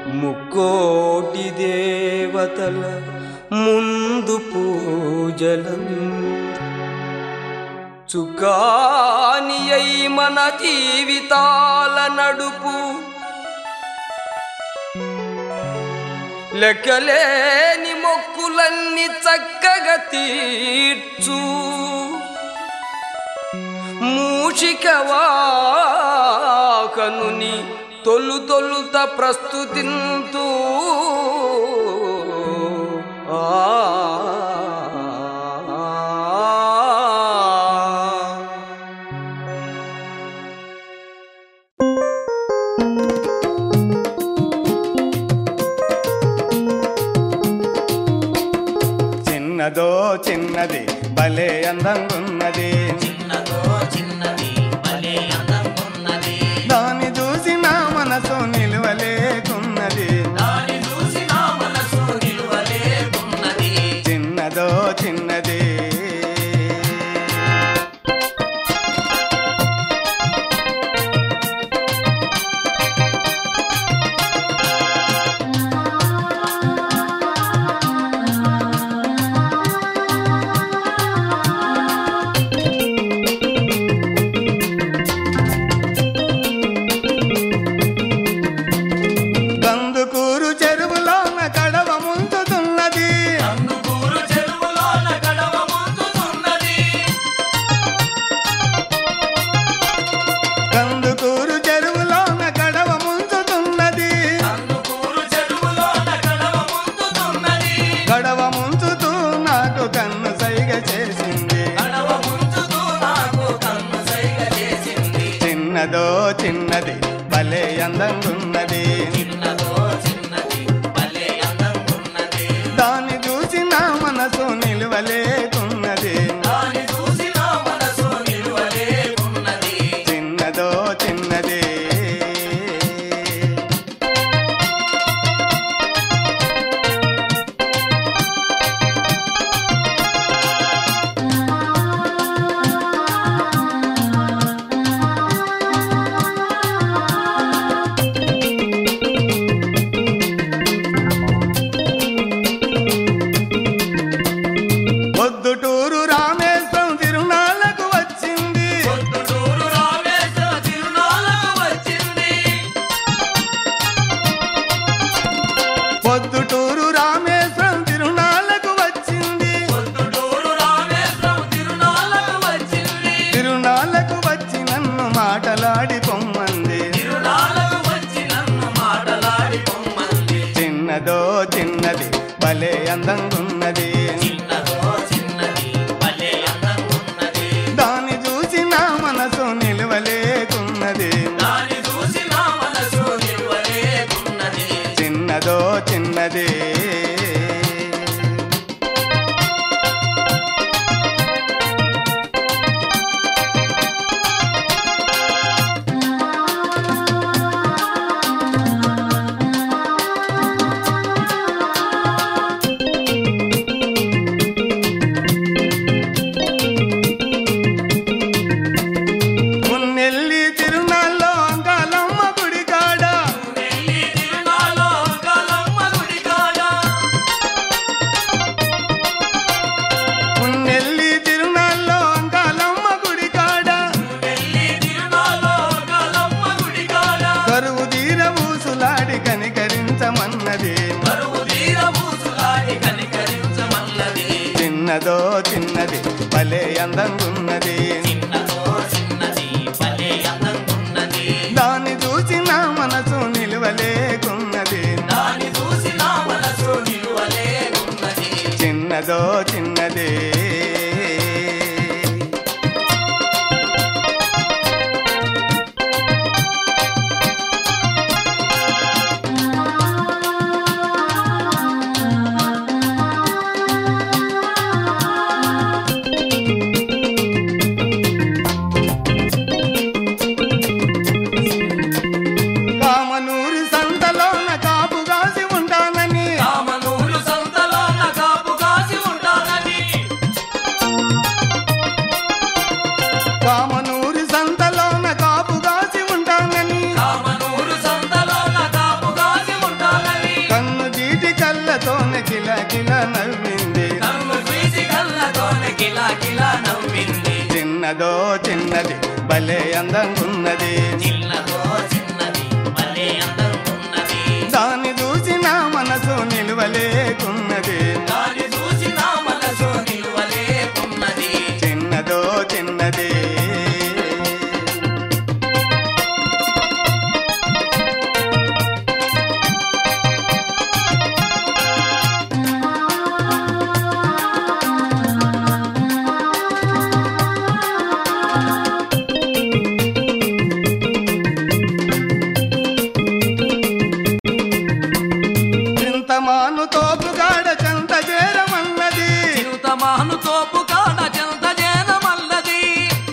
ముక్కోటి దేవతల ముందు పూజలను చుకాని అయి మన జీవితాల నడుపు లెక్కలేని మొక్కులన్నీ చక్కగా తీర్చు మూషికవాకనుని తొలు తొలుత ప్రస్తుతింతూ ఆ చిన్నదో చిన్నది భలే అందంగున్నది చిన్నదో చిన్నది భలే అందంగున్నది దాన్ని చూసి నా మనసు నిలువలేకున్నది దాని చూసి నా మనసు నిలువలేకున్నది చిన్నదో చిన్నది కందుకూరు చెరువులోన కడవ ముందుతున్నది అందుకూరు చెరువులోన గడవ ముందుతున్నది కందుకూరు చెరువులోన కడవ ముందుతున్నది అందుకూరు చెరువులోన గడవ ముందుతున్నది కడవ ముంచుతూ నాకు కన్ను సైగ చేసింది గడవ ముందుతూ నాకు కన్ను సైగ చేసింది చిన్నదో చిన్నది భలే అందంగున్నది చిన్నదో చిన్నది భలే అందంగున్నది దాన్ని చూసి నా మనసు నిలువలేకున్నది దాని చూసి నా మనసు నిలువలేకున్నది చిన్నదో చిన్నది పొద్దుటూరు రామేశ్వరం తిరునాళ్ళకు వచ్చింది పొద్దుటూరు రామేశ్వర తిరునాళ్ళకు వచ్చింది పొద్దుటూరు రామేశ్వరం తిరునాళ్ళకు వచ్చింది పొద్దుటూరు రామేశ్వరం తిరునాళ్ళకు వచ్చింది తిరునాళ్ళకు వచ్చి నన్ను మాటలాడి పొమ్మంది తిరునాళ్ళకు వచ్చి నన్ను మాటలాడి పొమ్మంది చిన్నదో చిన్నది భలే అందంగున్నది చిన్నదో చిన్నది భలే అందంగున్నది దాన్ని చూసి నా మనసు నిలువలేకున్నది దాని చూసి నా మనసు నిలువలేకున్నది చిన్నదో చిన్నది మున్నెల్లి తిరునాళ్ళలో అంకాలమ్మ గుడి కాడ నెల్లి తిరునాళ్ళలో కలమ్మ గుడి కాడ మున్నెల్లి తిరునాళ్ళలో అంకాలమ్మ గుడి కాడ నెల్లి తిరునాళ్ళలో కలమ్మ గుడి కాడ కరువు తీర ఊసులాడి కనికరించమన్నది బరువు తీరబూసులాడి కనికరించమన్నది చిన్నదో చిన్నది భలే అందంగున్నది చిన్నదో చిన్నది భలే అందంగున్నది దాన్ని చూసి నా మనసు నిలువలేకున్నది దాని చూసి నా మనసు నిలువలేకున్నది చిన్నదో చిన్నది కామనూరి సంతలోన కాపు కాసి ఉంటానని రామనూరు సంతలో నా కాపు కాసి ఉంటానని కామనూరి సంతలోన కాపు కాసి ఉంటానని రామనూరు సంతలో నా కాపు కాసి ఉంటానని చిన్నదో చిన్నది భలే అందంగున్నది చిన్నదో చిన్నది భలే అందంగున్నది దాన్ని చూసి నా మనసు నిలువలేకున్నది దాని చూసి నా మనసు నిలువలేకున్నది చిన్నదో చిన్నది చింతమాను తోపుగాడ చంత చేరమన్నది చిరుతమాను తోపు కాడ చెంత జనమల్లది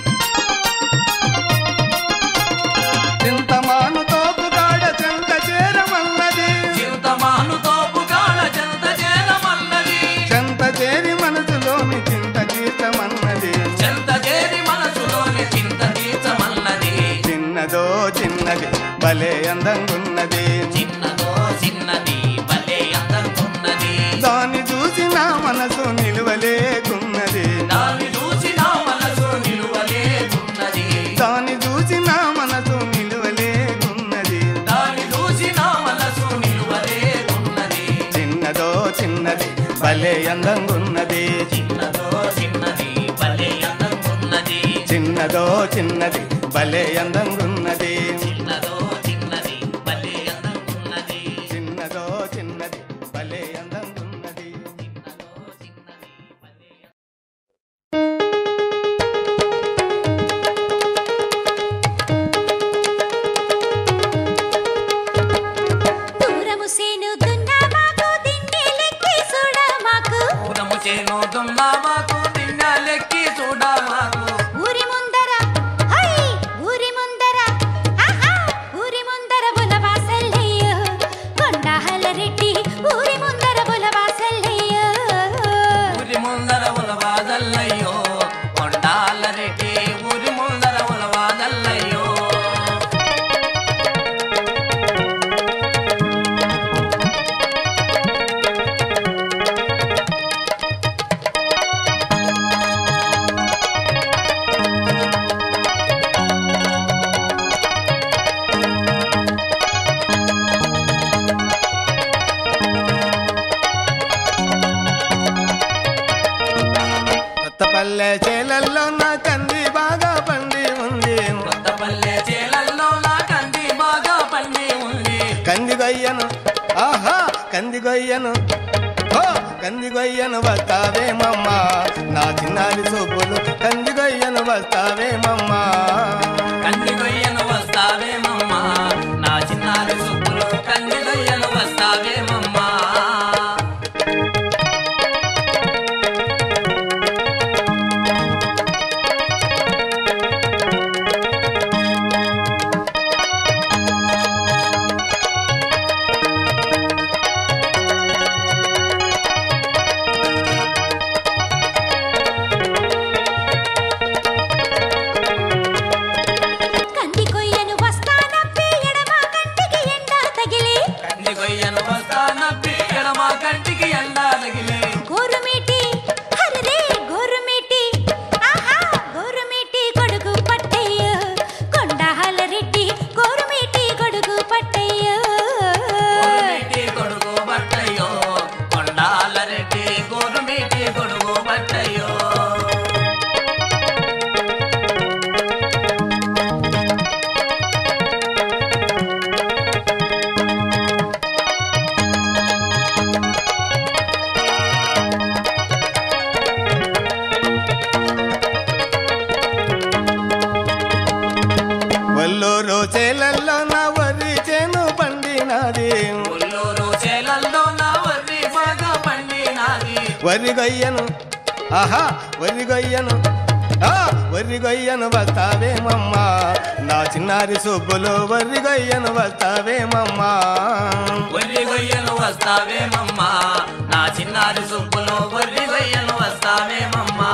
చింతమాను తోపుగాడ చంత చేరమన్నది చిరుతమాను తోపు కాడ చెంత జనమల్లది చంత చేరి మనసులోని చింత తీర్చమన్నది చెంత చేరి మనసులోని చింత తీర్చమన్నది చిన్నదో చిన్నది భలే అందంగున్నది చిన్నదో చిన్నది భలే అందంగున్నది దాన్ని చూసి నా మనసు నిలువలేకున్నది దాన్ని చూసి నా మనసు నిలువలేకున్నది దాన్ని చూసి నా మనసు నిలువలేకున్నది దాన్ని చూసి నా మనసు నిలువలేకున్నది చిన్నదో చిన్నది భలే అందంగున్నది చిన్నదో చిన్నది భలే అందంగున్నది చిన్నదో చిన్నది భలే అందంగున్నది చిన్నదో చిన్నది భలే అందంగున్నది చిన్నదో చిన్నది భలే అందంగున్నది చిన్నదో చిన్నది భలే దూరము సేను దున్నామాకు దిండేలెక్కి చూడమాకు పూరము చేను దున్నామాకు తిన్నలెక్కి చూడమాకు ఊరి ముందర హై ఊరి ముందర ఆహా ఊరి ముందర బులవాసల్లయ్య కొండహల రెడ్డి ఊరి ముందర బులవాసల్లయ్య ఊరి ముందర ఉలవాదల్లయ్యో కొండాల రెడ్డి ఊరి ముందర ఉలవాదల్లయ్యో కొత్త పల్లె చేలల్లో నా కంది బాగా పండి ఉంది కొత్త పల్లె చేలల్లో నా కంది బాగా పండి ఉంది కంది గొయ్యను ఆహా కంది గొయ్యను ఓ కంది గొయ్యను వస్తావేమమ్మా నా చిన్నారి సూపులు కంది గొయ్యను వస్తావేమమ్మా కంది గొయ్యను వస్తావేమమ్మా నా చిన్నారి సుప్పులు కంది గొయ్యను వస్తావేమమ్మా కంది కొయ్యను వస్తానప్పి ఎడమ కంటికి ఎండ తగిలి కంది గొయ్యను వస్తానప్పి ఎడమ కంటికి ఎండ తగిలే గోరుమీటి హరిరే గోరుమీటి ఆహా గోరుమీటి గొడుగు పట్టయ్య కొండహల రెడ్డి గోరుమీటి గొడుగు పట్టయ్య గోరుమీటి గొడుగు బట్టయ్యో కొండాల రెడ్డి గోరుమీటి గొడుగు బట్టయ్యో వల్లూరు చేలల్లో నా వరి చేను పండినది ఉల్లూరు చేలల్లో నా వర్రి బాగా పండినాది వరి గొయ్యను ఆహా వరి గొయ్యను ఆ వరి గొయ్యను వస్తావేమమ్మా నా చిన్నారి సుబ్బులు వరి గొయ్యను వస్తావేమమ్మా వర్రి గొయ్యను వస్తావేమమ్మా నా చిన్నారి సుబ్బులో వర్రి గొయ్యను వస్తావేమమ్మా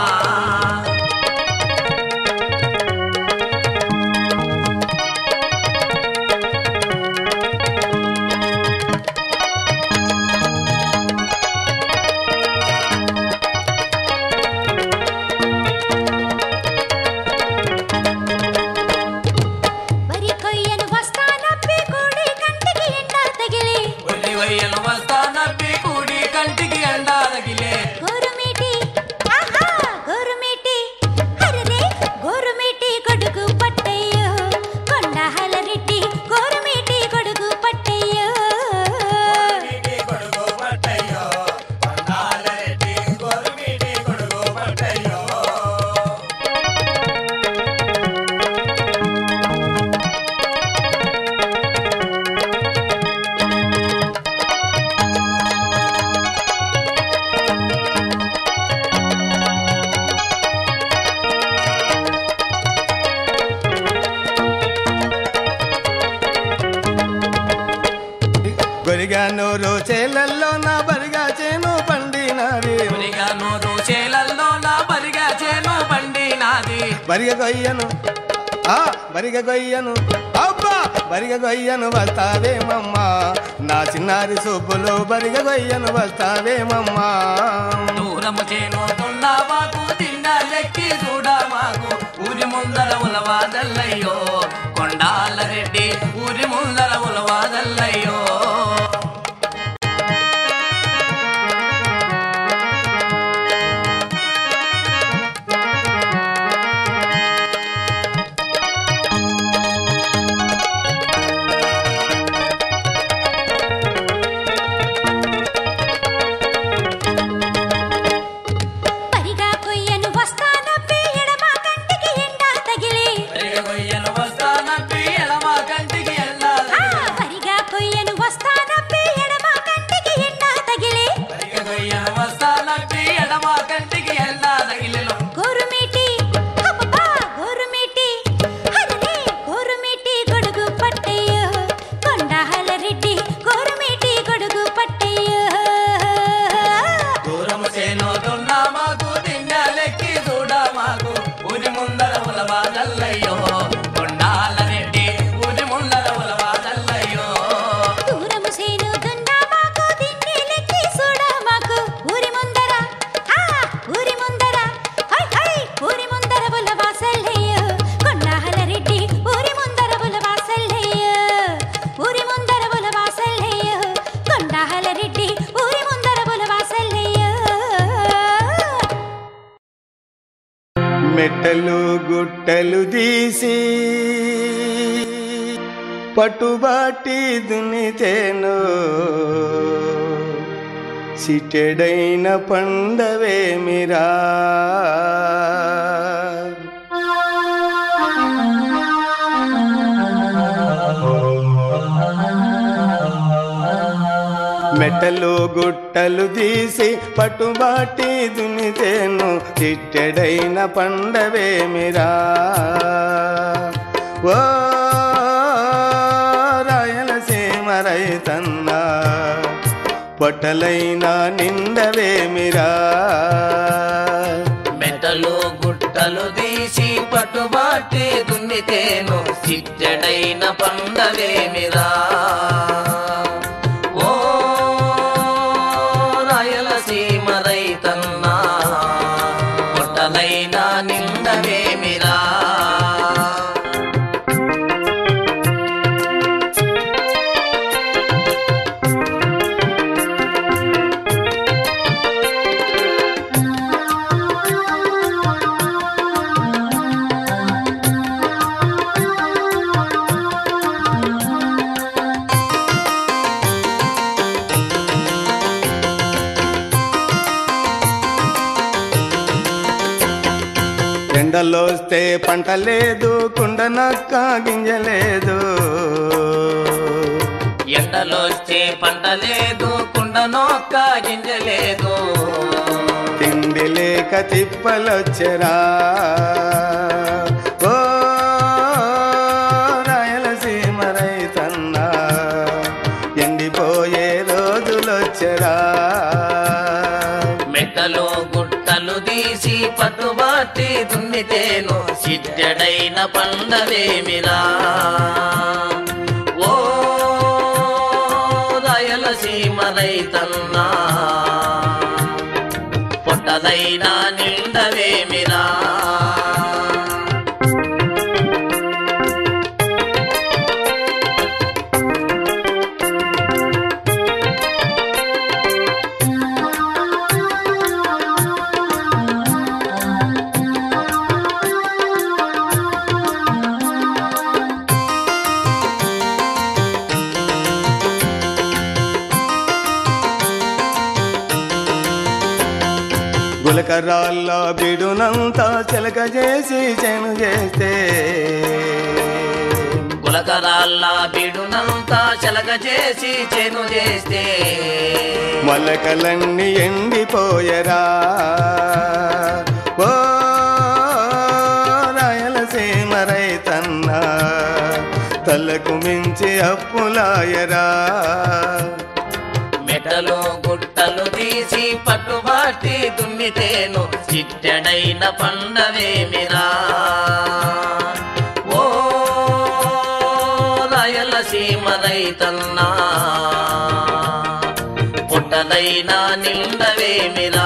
బరిగా నోరు చేలల్లో నా బరిగా చేను పండినాది బరిగా నోరు చేలల్లో నా బరిగా చేను బండి నాది బరిగ కొయ్యను ఆ బరిగ కొయ్యను అబ్బా బరిగ కొయ్యను వస్తావేమమ్మా నా చిన్నారి సూపులు బరిగ కొయ్యను వస్తావేమమ్మా దూరము చేను దున్నా మాకు తిన్నా లెక్కి చూడా మాకు ఊరి ముందర ఉలవాదల్లయ్యో కొండాల రెడ్డి ఊరి ముందర ఉలవాదల్లయ్యో పరిగా కొయ్యను వస్తానప్పి ఎడమ కంటికి ఎండా తగిలి గొయ్యను వస్తానప్పి ఎడమ కంటికి వెళ్ళాలి ఆ, పరిగా కొయ్యను వస్తానప్పి ఎడమ కంటికి ఎండా తగిలి గొయ్యను వస్తానప్పి ఎడమ కంటికి వెళ్ళాలి గోరుమీటి అబ్బబ్బా, గోరుమీటి అరే గోరుమీటి గొడుగు పట్టయ్యో కొండాల రెడ్డి గోరుమీటి గొడుగు పట్టయ్యో దూరము చేను దున్నా మాకు తిన్నా లెక్కి చూడా మాకు ఊరి ముందర ఉలవాదల్లయ్యో కొండాల రెడ్డి ఊరి ముందర ఉలవాదల్లయ్యో దూరము సేను దున్నా మాకు దిండి లెక్కి చూడా మాకు ఊరి ముందర ఆ ఊరి ముందర హై హై ఊరి ముందర బుల వాసల్లయ్యో కొండాల రెడ్డి ఊరి ముందర బుల వాసల్లయ్యో ఊరి ముందర బుల వాసల్లయ్యో కొండాల రెడ్డి ఊరి ముందర బుల వాసల్లయ్యో మెట్టలు గుట్టలు తీసి పట్టుబాటి దున్నితేను సిటెడైన పండవేమిరా మెట్టలు గుట్టలు తీసి పట్టుబాటి దున్నితేను చిట్టెడైన పండవేమిరా ఓ రాయలసీమ రైతన్నా పొట్టలైన నిండవేమిరా మెట్టలు గుట్టలు తీసి పట్టుబాటి దున్నితేను చిట్టెడైన పండవేమిరా ఓ రాయలసీమ రైతన్నా పొట్టలైన నిండవేమిరా ఎండలోస్తే పంట లేదు కుండనక్క గింజలేదు ఎండలోస్తే పంట లేదు కుండ నొక్క గింజ లేదు తిండి లేక తిప్పలొచ్చరా ఓ రాయలసీమ రైతన్నా ఎండిపోయే రోజులొచ్చరా మెట్టలు గుట్టలు తీసి పట్టుబాటి దున్నితేను సిద్ధడైన పండవేమిరా ఓ రాయలసీమ రైతన్నా పొట్టదైనా నిండవేమిరా గులకరాళ్ళ బిడునంతా చిలక చేసి చెను చేస్తే గులకరాళ్ళ బిడునంతా చెలక చేసి చెను చేస్తే మొలకలన్నీ ఎండిపోయరా ఓ రాయలసీమ రైతన్నా తలకు మించి అప్పులాయరా మెట్టలు గుట్టలు తీసి పట్టుబాటి దున్నితేను చిట్టెడైన పండవేమిరా ఓ రాయలసీమ రైతన్నా పుట్టదైనా నిండవేమిరా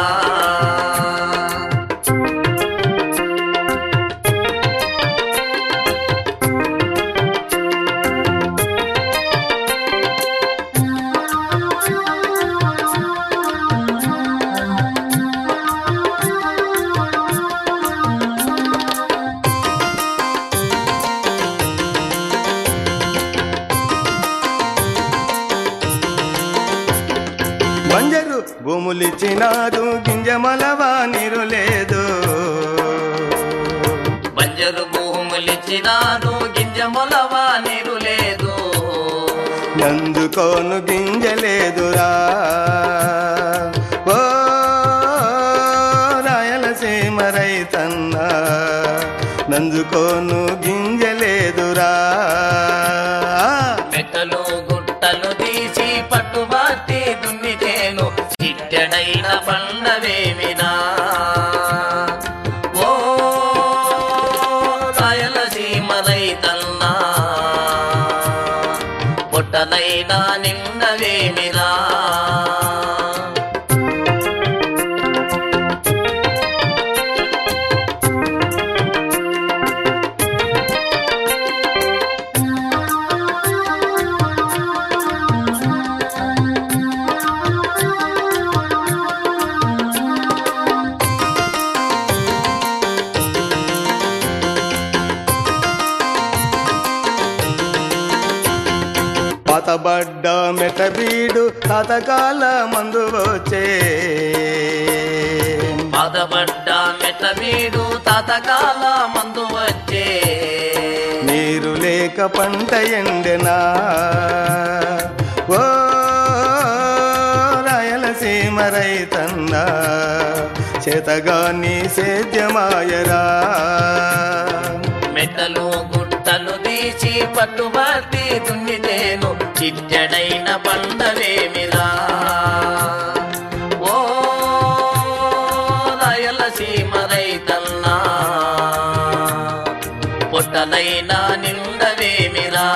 బంజరు భూములిచ్చినారు గింజమలవా నీరు లేదు బంజరు భూములిచ్చినారు గింజ మొలవా నీరు లేదు నందుకోను గింజలేదురా ఓ రాయలసీమ రైతన్నా నందుకోను గింజలేదురా మెట్టలు గుట్టలు తీసి పట్టుబాటి దున్నితేను చిట్టెడైన పండవేమినా ఓ రాయలసీమ రైతన్నా పుట్టదైనా నిండవేమిరా పాతబడ్డ మెటబీడు తాతకాల మందు వచ్చే బాధపడ్డ మెట్టమీడు తాతకాల మందు వచ్చే నీరు లేక పంట ఎండెనా ఓ రాయలసీమ రైతన్నా చేతగాని సేద్యమాయరా మెట్టలు గుట్టలు తీసి పట్టుబట్టి దున్నితేను చిట్టెడైన పండవేమిరా ఓ రాయలసీమ రైతన్నా పొట్టలైనా నిండవేమిరా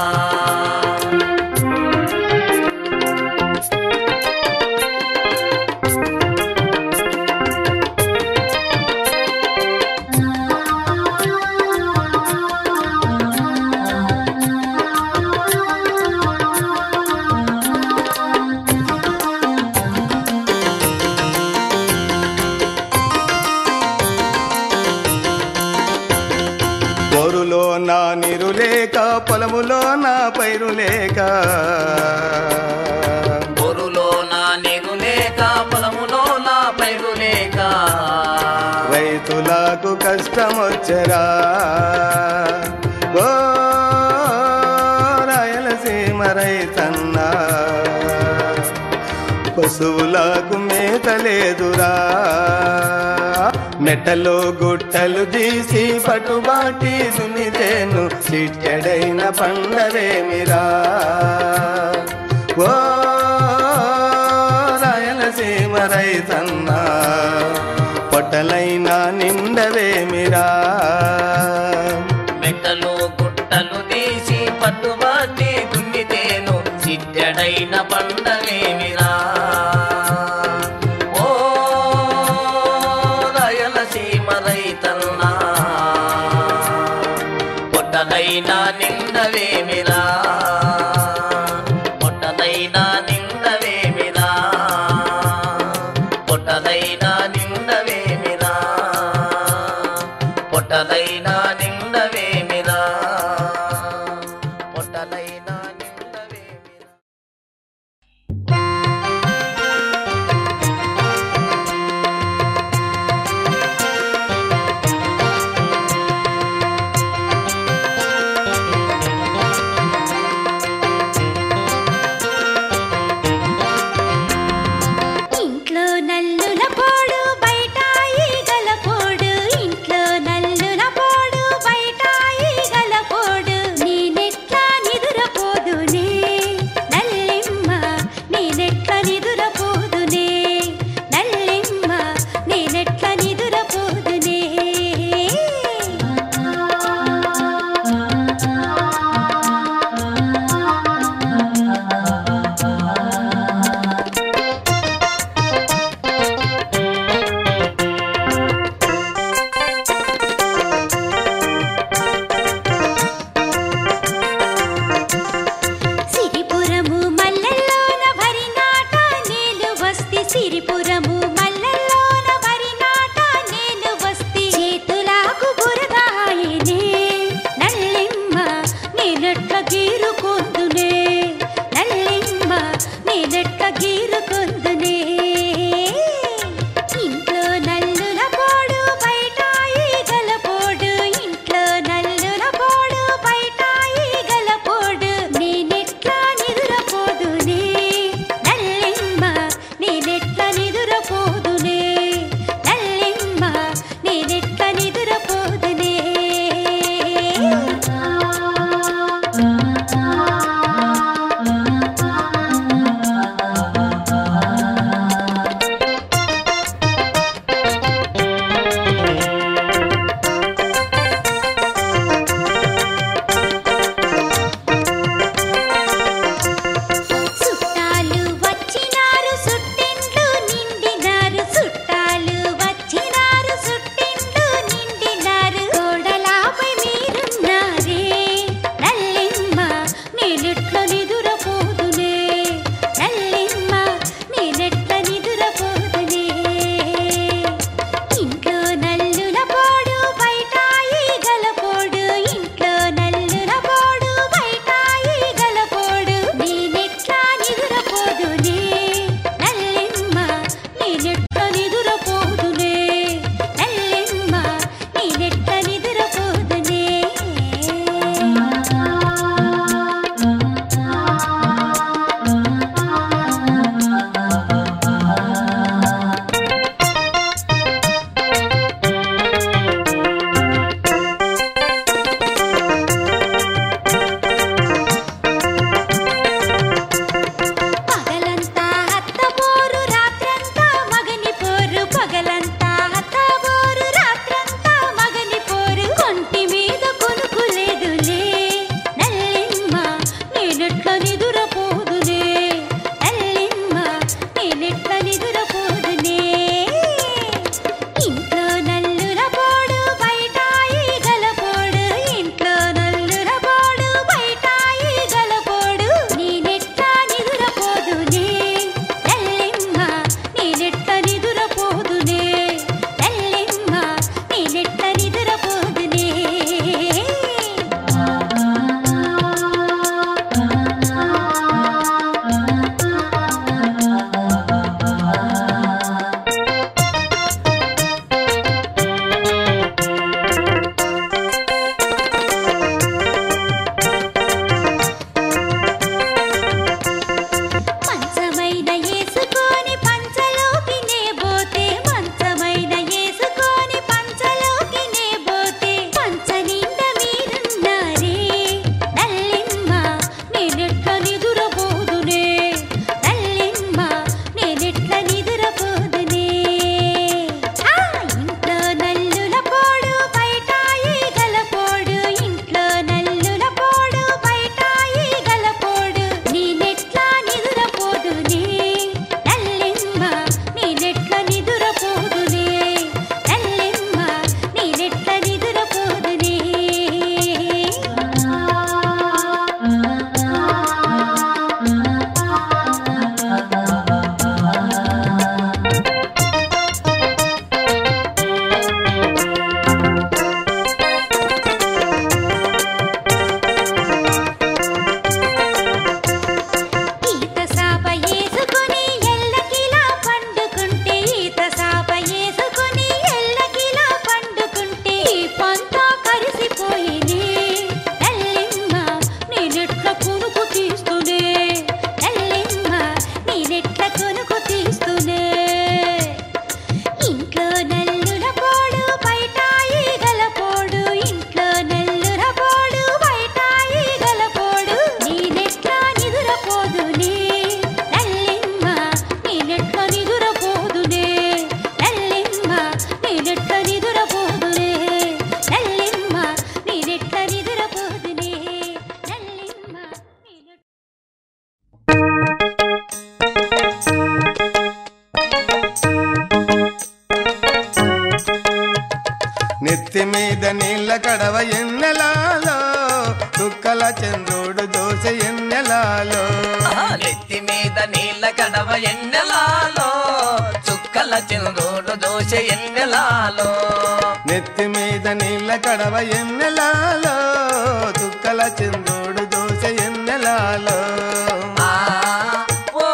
బోరులో నా నీరు లేక పొలములో నా పైరు లేక బొరులో నా నీరు లేక పొలములో నా పైరు లేక రైతులకు కష్టమొచ్చరా ఓ రాయలసీమ రైతన్నా పశువులకు మేత లేదురా మెట్టలో గుట్టలు తీసి పట్టుబాటి సునితేను చిట్టెడైన పండవేమిరా ఓ రాయలసీమ రైతన్నా పొట్టలైనా నిండవేమిరా మెట్టలు గుట్టలు తీసి పట్టుబట్టి దున్నితేను చిట్టెడైన పండవేమిరా ఓ రాయలసీమ రైతన్నా పొట్టదైనా నిండవేమిరా పొట్టదైనా నిండవేమిరా పొట్టదైనా నిండవేమిరా పొట్టదైనా నిండవేమిరా పొట్టదైనా నిండవేమిరా మీద నీళ్ళ కడవ ఎన్నెలాలో చుక్కల చంద్రుడు దోశ ఎన్నెలాలో ఆహా, నెత్తి మీద నీళ్ళ కడవ ఎన్నెలాలో చుక్కల చంద్రుడు దోశ ఎన్నెలాలో నెత్తి మీద నీళ్ళ కడవ ఎన్నెలాలో చుక్కల చంద్రుడు దోశ ఎన్నెలాలో ఆ ఓ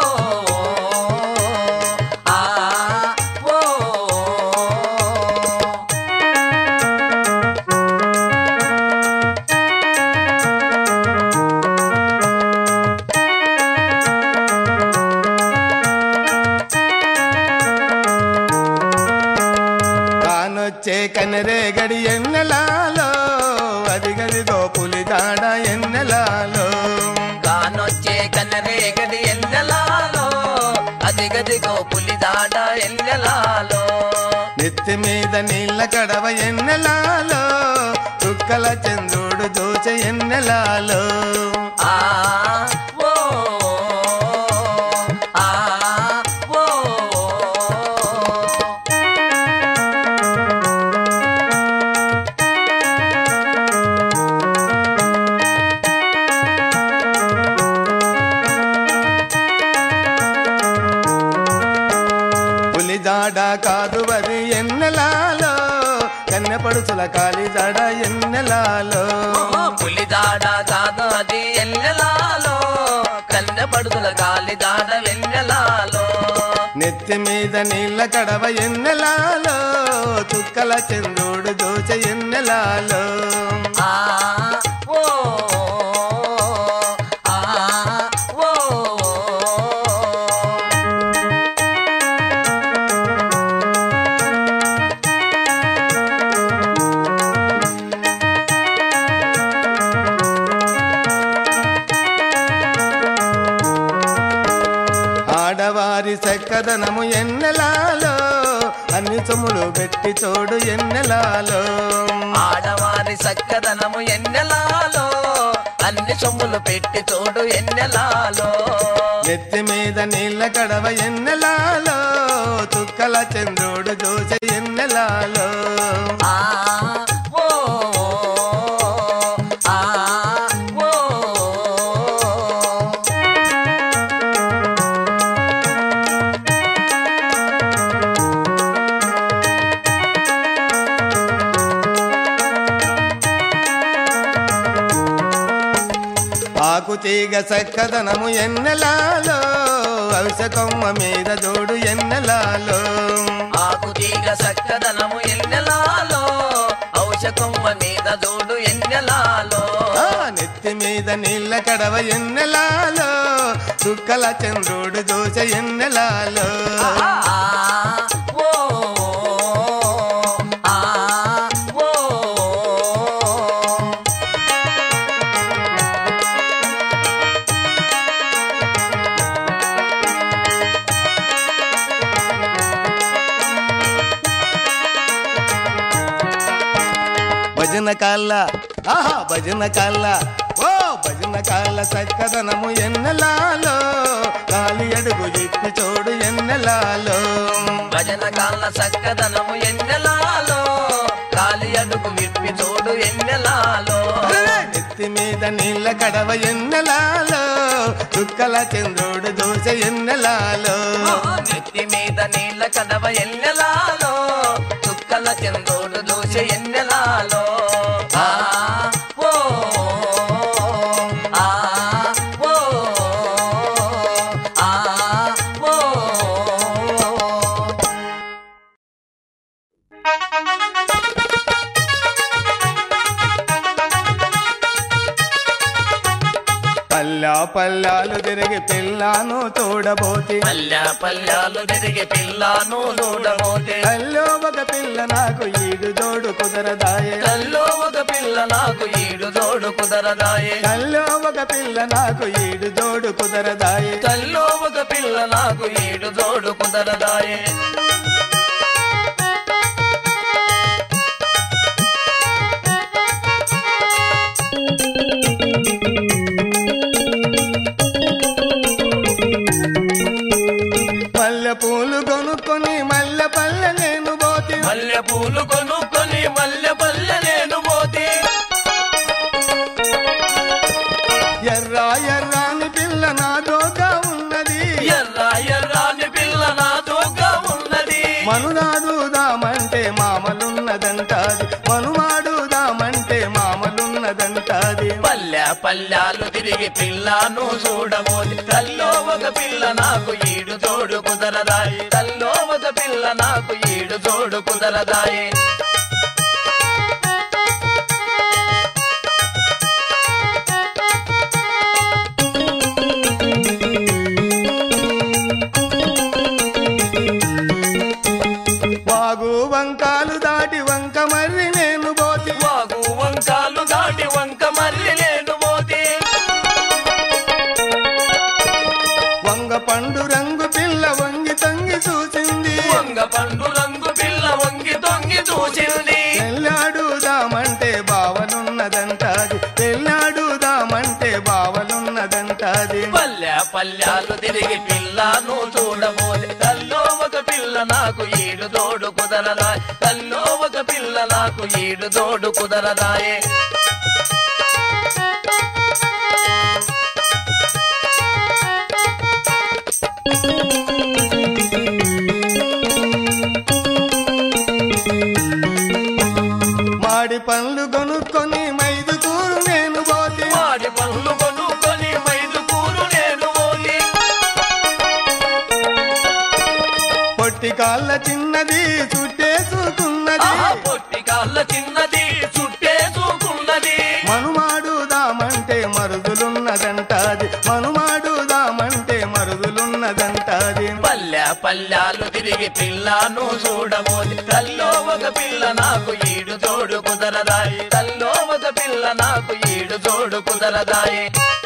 ఆ ఓ కానొచ్చే కనరే గడి ఎన్నెలాలో అది గదిగో పులి దాడ ఎన్నెలాలో కానొచ్చే కన్నరేగడి ఎన్నెలాలో అది గదిగో పులి దాడ ఎన్నెలాలో నెత్తి మీద నీళ్ళ కడవ ఎన్నెలాలో చుక్కల చంద్రుడు దోచ ఎన్నెలాలో ఆ ఓ ఆ ఓ పులి దాడ కాదు అది ఎన్నెలాలో కన్నెపడుచుల కాలి దాడ ఎన్నెలాలో పులి దాడ కాదు అది ఎన్నెలాలో కన్నె పడుతుల గాలి దాడ వెన్నెలాలో నెత్తి మీద నీళ్ళ కడవ ఎన్నెలాలో చుక్కల చంద్రుడు దోచ ఎన్నెలాలో ఆ ఓ ఆ ఓ ఆడవారి చక్కదనము ఎన్నెలాలో అన్ని సొమ్ములు పెట్టి చూడు ఎన్నెలాలో ఆడవారి చక్కదనము ఎన్నెలాలో అన్ని సొమ్ములు పెట్టి చూడు ఎన్నెలాలో నెత్తి మీద నీళ్ళ కడవ ఎన్నెలాలో చుక్కల చంద్రుడు దోచ ఎన్నెలాలో ఆ ఓ ఆ ఓ ఆకు తీగ చక్కదనము ఎన్నెలాలో అవిసకొమ్మ మీద జోడు ఎన్నెలాలో ఆకు తీగ చక్కదనము ఎన్నెలాలో ఔషకొమ్మ మీద జోడు ఎన్నెలాలో ఆ నెత్తి మీద నీళ్ళ కడవ ఎన్నెలాలో చుక్కల చంద్రుడు దోచ ఎన్నెలాలో ఆ ఓ ఆ ఓ భజన కాళ్ళ ఆహా భజన కాళ్ళ ఓ భజన కాళ్ళ చక్కదనము ఎన్నెలాలో కాలి అడుగు ఇప్పి చూడు ఎన్నెలాలో భజన కాళ్ళ చక్కదనము ఎన్నెలాలో కాలి అడుగు విప్పి చూడు ఎన్నెలాలో నెత్తి మీద నీళ్ళ కడవ ఎన్నెలాలో చుక్కల చంద్రుడు దోశ ఎన్నెలాలో నెత్తి మీద నీళ్ళ కడవ ఎన్నెలాలో చుక్కల చందోడు దోశ ఎన్నెలాలో ఆ ఓ ఆ ఓ ఆ ఓ పల్లా పల్లాలు తిరిగి పిల్లాను తోడబోతి పల్లె పల్లెలు తిరిగి పిల్లను చూడబోతే అల్లో ఒక పిల్ల నాకు ఈడు జోడు కుదరదాయే కల్లో ఒక పిల్ల నాకు ఈడు జోడు కుదరదాయే అల్లో ఒక పిల్ల నాకు ఈడు జోడు కుదరదాయే కల్లో ఒక పిల్ల నాకు ఈడు జోడు కుదరదాయే మల్లె పూలు కొనుక్కొని మల్లె పల్లె నేను పోతి మల్లె పూలు కొనుక్కొని మల్లె పల్లె మనునాడుదామంటే మామలున్నదంటాది మనుమాడుదామంటే మామలున్నదంటాది పల్లె పల్లెలు తిరిగి పిల్లను చూడబోది తల్లో ఒక పిల్ల నాకు ఈడు తోడు కుదరదాయి తల్లో ఒక పిల్ల నాకు ఈడు తోడు కుదరదాయి వాగు వంకాలు దాటి వంక మర్రి నేను పోతి వాగు వంకాలు దాటి వంక మర్రి లేను మోతి వంగ పండు రంగు పిల్ల వంగి తొంగి చూసింది వంగ పండు రంగు పిల్ల వంగి తొంగి చూసింది పెళ్ళాడుదామంటే బావలున్నదంటాది పెళ్ళాడుదామంటే బావలున్నదంటాది పల్లె పల్లెలు తిరిగి పిల్లను చూడబోది తల్లో ఒక పిల్ల నాకు ఈడు తోడు కుదరదాయి తల్లో ఒక పిల్ల నాకు ఈడు తోడు కుదరదాయే మాడి పండ్లు కొనుక్కొని మైదుకూరు నేను పోతి వాడి పనులు కొనుక్కొని మైదు కూరు నేను ఓలి పొట్టి కాళ్ళ చిన్నది చుట్టేసుకున్నది ఆహా పొట్టి కాళ్ళ చిన్నది చుట్టేసుకున్నది మనుమాడుదామంటే మరుదులున్నదంటాది మనుమాడుదామంటే మరుదులున్నదంటాది పల్లె పల్లెలు తిరిగి పిల్లను చూడబోది తల్లో ఒక పిల్ల నాకు ఈడు తోడు కుదరదాయి తల్లో ఒక పిల్ల నాకు ఈడు తోడు కుదరదాయి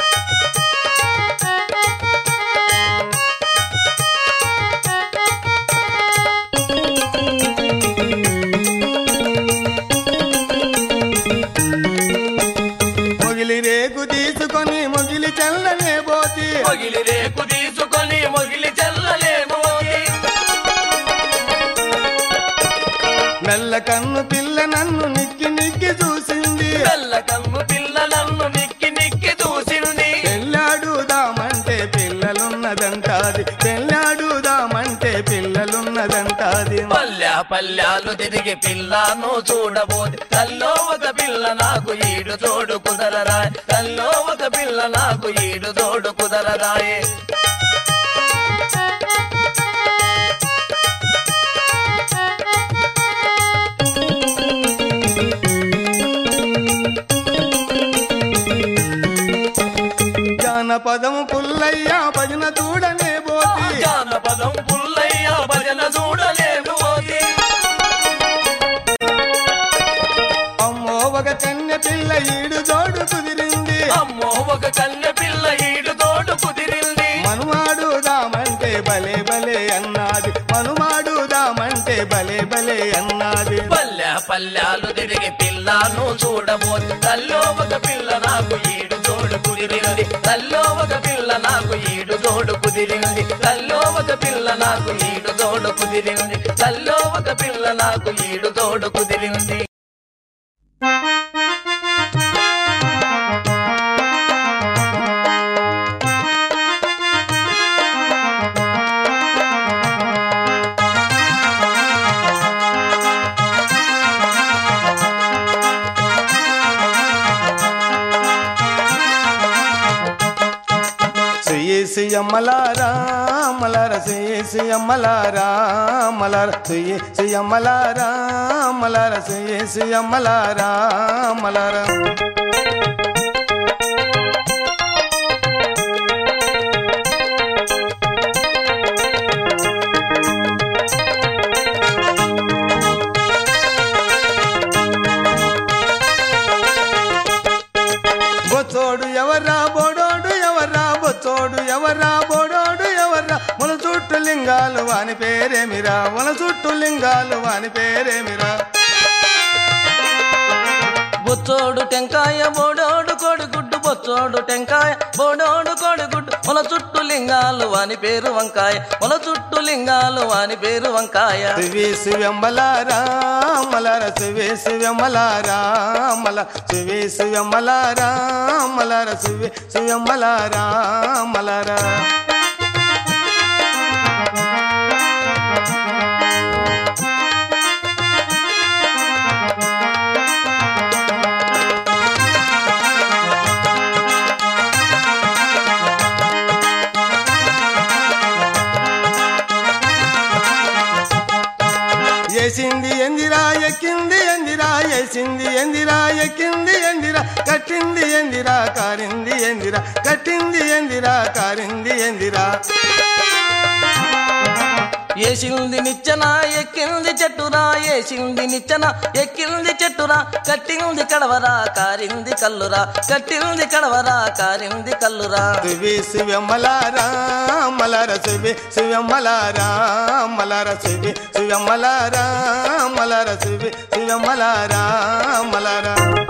మొగిలి రేకు తీసుకొని మొగిలి చల్లనే పోతి మొగిలి రేకు తీసుకొని మొగిలి చెల్లలేము మెల్ల కన్ను పిల్ల నన్ను నిక్కి నిక్కి చూసింది తెల్ల కమ్ము పిల్ల నన్ను నిక్కి నిక్కి చూసింది పెళ్ళాడుదామంటే పిల్లలున్నదంటాది పెళ్ళాడుదామంటే పిల్లలున్నదంటాది పల్లె పల్లెలు తిరిగి పిల్లను చూడబోది తల్లో ఒక పిల్ల నాకు ఈడు తోడు కుదరరాయ్ తల్లో ఒక పిల్ల నాకు ఈడు తోడు కుదరరాయే జానపదము పుల్లయ్య భజన చూడనే పోతి జానపదం పుల్లయ్య భజన చూడలేను ఓది. అమ్మో ఒక కన్య పిల్ల ఈడు జోడు కుదిరింది అమ్మో ఒక కన్య పిల్ల ఈడు తోడు కుదిరింది మనుమాడుదామంటే భలే భలే అన్నాది మనుమాడుదామంటే భలే భలే అన్నాది పల్లె పల్లెలు తిరిగి పిల్లను చూడబోదు తల్లో ఒక పిల్ల నాకు ఈడు తోడు కుదిరింది తల్లో ఒక పిల్ల నాకు ఈడు తోడు కుదిరింది తల్లో ఒక పిల్ల నాకు ఈడు తోడు కుదిరింది తల్లో ఒక పిల్ల నాకు ఈడు తోడు కుదిరింది శ్రీయేసి అమ్మలారా మలర శ్రీయేసి అమ్మలారా మలర శ్రీయేసి అమ్మలారా మలర శ్రీయేసి అమ్మలారా మలర బొచ్చోడు ఎవర్రా బోడోడు ఎవర్రా బొచ్చోడు ఎవర్రా బోడోడు ఎవర్రా మన చుట్టూ లింగాలు వాని పేరేమిరా మన చుట్టూ లింగాలు వాని పేరేమిరా బొచ్చోడు టెంకాయ బోడోడు కోడిగుడ్డు బొచ్చోడు టెంకాయ బోడోడు కోడిగుడ్డు మొల చుట్టూ లింగాలు వాని పేరు వంకాయ మొల చుట్టూ లింగాలు వాని పేరు వంకాయ శివి శివమ్మలారా మలర శివి శివమ్మలారా మల శివి శివమ్మలారా మలర శివి శివమ్మలారా మలర ఏసింది ఎందిరా ఎక్కింది ఎందిరా ఏసింది ఎందిరా ఎక్కింది ఎందిరా కట్టింది ఎందిరా కారింది ఎందిరా కట్టింది ఎందిరా కారింది ఎందిరా ఏసింది నిచ్చెన ఎక్కింది చెట్టురా ఏసింది నిచ్చెన ఎక్కింది చెట్టురా కట్టింది కడవరా కారింది కల్లురా కట్టింది కడవరా కారింది కల్లురా శివి శివమ్మలారా మలర శివి శివమ్మలారా మలర శివి శివమ్మలారా మలర శివి శివమ్మలారా మలర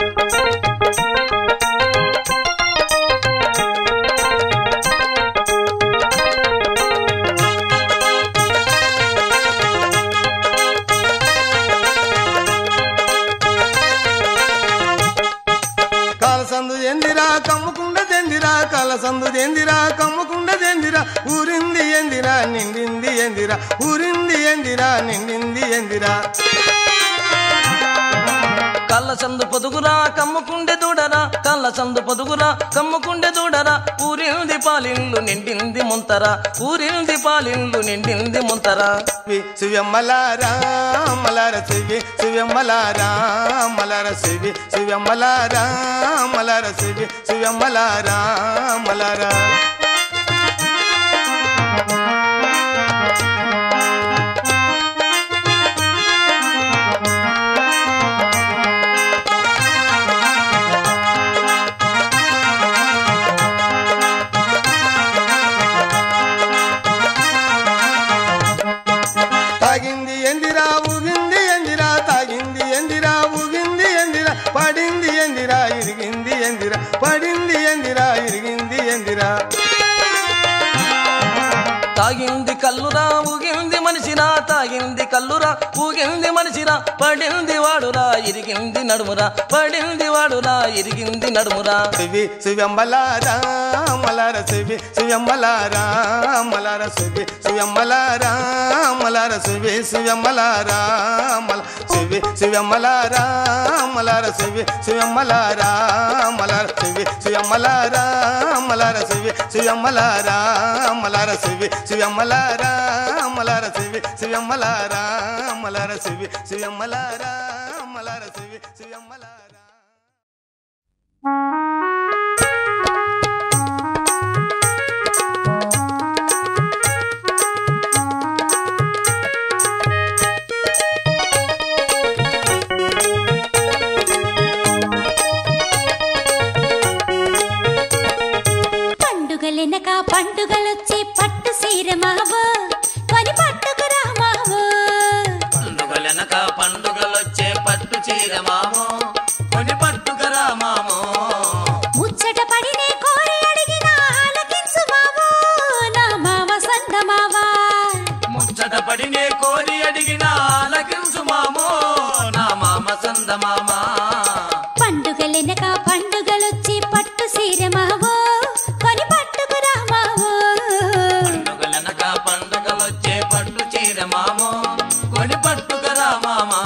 కాలసందు ఎందిరా కమ్ముకుండ దెందిరా కాలసందు దెందిరా కమ్ముకుండ దెందిరా ఊరింది ఎందిరా నిండింది ఎందిరా ఊరింది ఎందిరా నిండింది ఎందిరా కళ్ళ సందు పొదుగురా కమ్ముకుండే దూడరా కళ్ళ సందు పొదుగురా కమ్ముకుండే దూడరా ఊరింది పాలిండ్లు నిండింది ముంతరా ఊరింది పాలిండ్లు నిండింది ముంతరా శివి శివమ్మలారా మలర శివి శివమ్మలారా మలర శివి శివమ్మలారా మలర శివి శివమ్మలారా మలర తాగింది ఎందిరా ఊగింది ఎందిరా తాగింది ఎందిరా ఊగింది ఎందిరా పడింది ఎందిరా ఇరిగింది ఎందిరా పడింది ఎందిరా ఇరిగింది ఎందిరా తాగింది కల్లురా ఊగింది మనిషిరా తాగింది కల్లురా ఊగింది మనిషిరా పడింది వాడురా ఇరిగింది నడుమురా పడింది వాడురా ఇరిగింది నడుమురా శివి శివమ్మలారా మలర శివి శివమ్మలారా మలర శివి శివమ్మలారా మలర శివి శివమ్మలారా మల శివి శివమ్మలారా మలర శివి శివమ్మలారా మలర శివి శివమ్మలారా మలర శివి శివమ్మలారా మలర శివి శివమ్మలారా మలర శివి శివమ్మలారా మలర శివి శివమ్మలారా మలర శివి శివమ్మలారా పండుగలెనక పండుగలొచ్చి పట్టు సీర మావో కొని పట్టుకు రా మావో పండుగలెనక పండుగలొచ్చే పట్టు చీర మామో కొని పట్టుకరా మామో ముచ్చట పడినే కోరి అడిగిన ఆలకించు మావో నా మావ సంద మావా ముచ్చట పడినే కోరి అడిగిన ఆలకించు మామో నా మామ సంద మామ పండుగలెనక పండుగలొచ్చి పట్టు సీర మావో కొని పట్టుకు రా మావో పండుగలెనక పండుగలొచ్చే పట్టు చీర మామో కొని పట్టుకరా మామా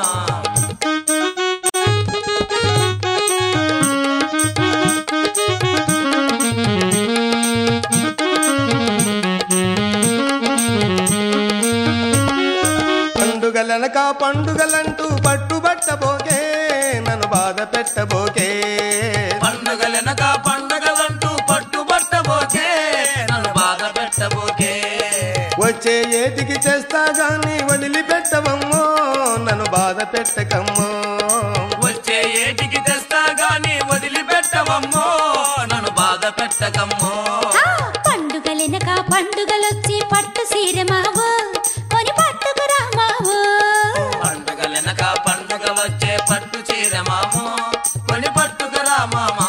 పండుగలనక పండుగలంటూ పట్టుబట్టబోకే నన్ను బాధ పెట్టబోకే పండుగలెనక పండుగలంటూ పట్టుబట్టబోకే నన్ను బాధ పెట్టబోకే వచ్చే ఏటికి చేస్తా గాని వదిలిపెట్టవమ్మో నన్ను బాధ పెట్టకమ్మో వచ్చే ఏటికి తెస్తా గాని వదిలిపెట్టవమ్మో నన్ను బాధ పెట్టకమ్మో ఆ, పండుగలెనక పండుగలొచ్చి పట్టు సీర మావో కొని పట్టుకు రా మావో పండుగలెనక పండుగ వచ్చే పట్టు చీర మామో కొని పట్టుకురా మామా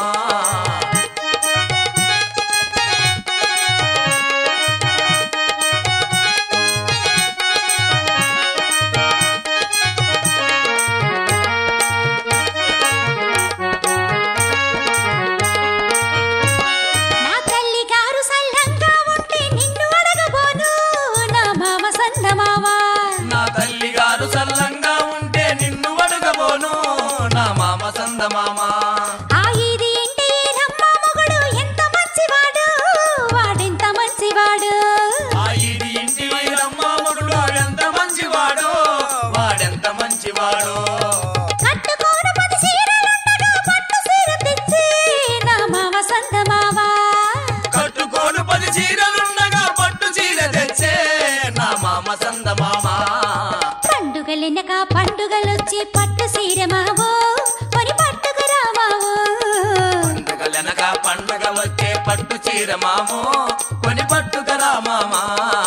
నా తల్లి గారు సల్లంగా ఉంటే నిన్ను అడగబోను నా మామ సన్న మావా నా తల్లి గారు సల్లంగా ఉంటే నిన్ను అడగబోను నా మామ సంద మామ ఆ ఈది మామో కొని పట్టుకరా మామా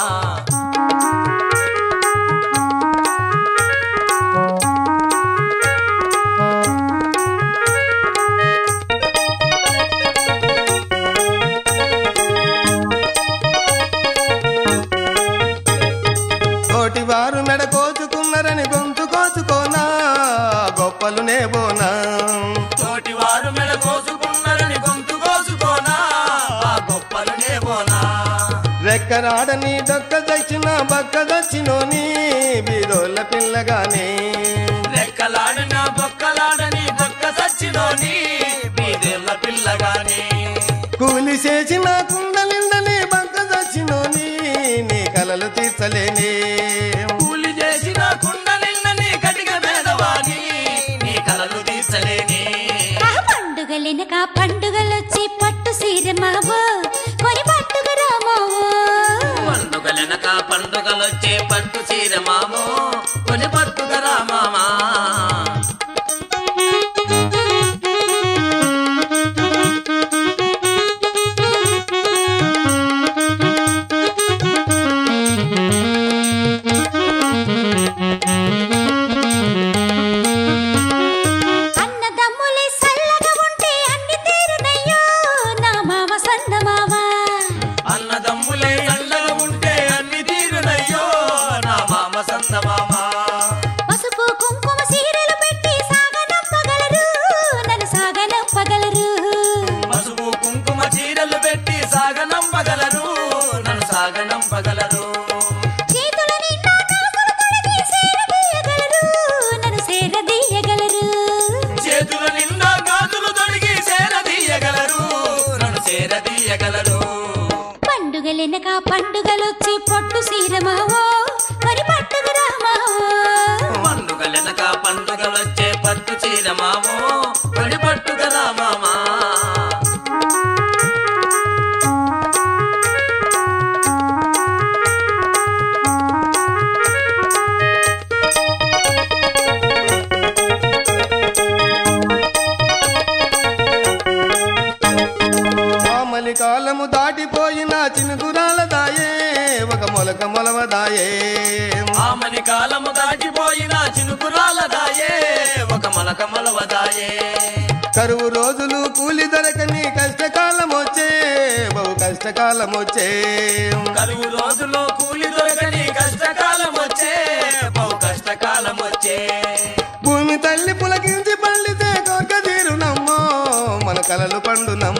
తోటి వారు మెడ కోచుకున్నారని గొంతు కోచుకోనా గొప్పలు నేబోనా తోటి వారు మెడ కోసుకున్నారని గొంతు కోసుకోనా ఆ గొప్పలు నేబోనా రెక్కరాడని డొక్క దక్షిణ బక్క దచ్చినోని బీదోళ్ళ పిల్లగానే రెక్కలాడిన బొక్కలాడని బొక్క సచ్చినోని బీదేళ్ళ పిల్లగాని కూలి చేసిన కుండలిందని బక్క దచ్చినోని నీ కలలు తీర్చలేనే కూలి చేసిన కుండలిన్నని కటిక పేదవాని నీ కలలు తీర్చలేని ఆ పండుగలెనక పండుగలొచ్చి పట్టు సీర మావో కొని పట్టుకురా మావో పండుగలెనక పండుగలొచ్చే పట్టు చీర మామో కొని పట్టుకరా మామా అన్నదమ్ములే సల్లగా ఉంటే అన్ని తీరునయ్యో నా మావ సన్న మావ అన్నదమ్ములే అండగా ఉంటే అన్ని తీరునయ్యో నా మామ సంద మామ పసుపు కుంకుమ సీరలు పెట్టి సాగనంపగలరు నన్ను సాగనంపగలరు పసుపు కుంకుమ చీరలు పెట్టి సాగనంపగలరు నన్ను సాగనంపగలరు చేతుల నిండా కాసులు తొడిగి సేరదీయగలరు నన్ను సేరదీయగలరు చేతుల నిండా గాజులు తొడిగి సేరదీయగలరు నన్ను సేరదీయగలరు పండుగలెనక పండుగలొచ్చి పొట్టు సీర మావో మరి పట్టుకురా మావో పండుగలెనక పండుగలొచ్చే పట్టు చీర మామో పడి పట్టు కదా మామా మామలి కాలము దాటిపోయిన చినుకురాల దాయే ఒక మొలక మొలవదాయే ఆమని కాలము దాటిపోయిన చినుకురాల దాయే ఒక మలక మలవదాయే కరువు రోజులు కూలి దొరకని కష్టకాలం వచ్చే బహు కష్టకాలం వచ్చే కలువు రోజులో కూలి దొరకని కష్టకాలం వచ్చే బహు కష్టకాలం వచ్చే భూమి తల్లి పులకించి పండితే కోక తీరునమ్మో మన కలలు పండునమ్మో